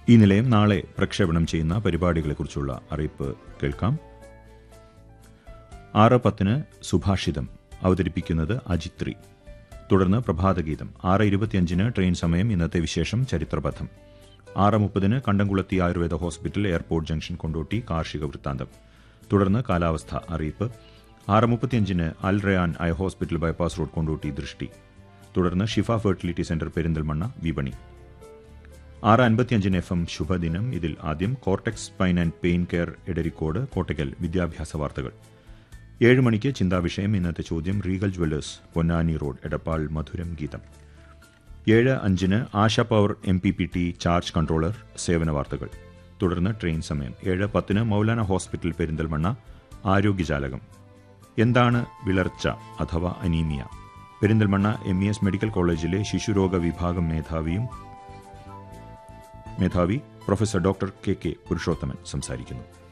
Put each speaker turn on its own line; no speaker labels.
ഈ നിലയം നാളെ പ്രക്ഷേപണം ചെയ്യുന്ന പരിപാടികളെക്കുറിച്ചുള്ള അറിയിപ്പ് കേൾക്കാം ആറ് പത്തിന് സുഭാഷിതം അവതരിപ്പിക്കുന്നത് അജിത്രി തുടർന്ന് പ്രഭാതഗീതം ആറ് ഇരുപത്തിയഞ്ചിന് ട്രെയിൻ സമയം ഇന്നത്തെ വിശേഷം ചരിത്രപഥം ആറ് മുപ്പതിന് കണ്ടംകുളത്തി Ayurveda hospital airport junction Kondotty കാർഷിക വൃത്താന്തം തുടർന്ന് കാലാവസ്ഥ അറിയിപ്പ് ആറ് മുപ്പത്തിയഞ്ചിന് Al Rayan eye hospital bypass road Kondotty ദൃഷ്ടി തുടർന്ന് ഷിഫ ഫെർട്ടിലിറ്റി സെന്റർ പെരിന്തൽമണ്ണ വിപണി ആറ് അൻപത്തിയഞ്ചിന് എഫ് എം ശുഭദിനം ഇതിൽ ആദ്യം cortex spine and pain care Edarikode Kottakkal വിദ്യാഭ്യാസ വാർത്തകൾ ഏഴ് മണിക്ക് ചിന്താവിഷയം ഇന്നത്തെ ചോദ്യം Regal jewellers Ponnani road Edappal മധുരം ഗീതം ഏഴ് അഞ്ചിന് Asha power M P P T charge controller സേവന വാർത്തകൾ തുടർന്ന് ട്രെയിൻ സമയം ഏഴ് പത്തിന് മൗലാന ഹോസ്പിറ്റൽ പെരിന്തൽമണ്ണ ആരോഗ്യജാലകം എന്താണ് വിളർച്ച അഥവാ anaemia Perinthalmanna M E S medical കോളേജിലെ ശിശുരോഗ വിഭാഗം മേധാവിയും മേധാവി professor doctor K K Purushothaman സംസാരിക്കുന്നു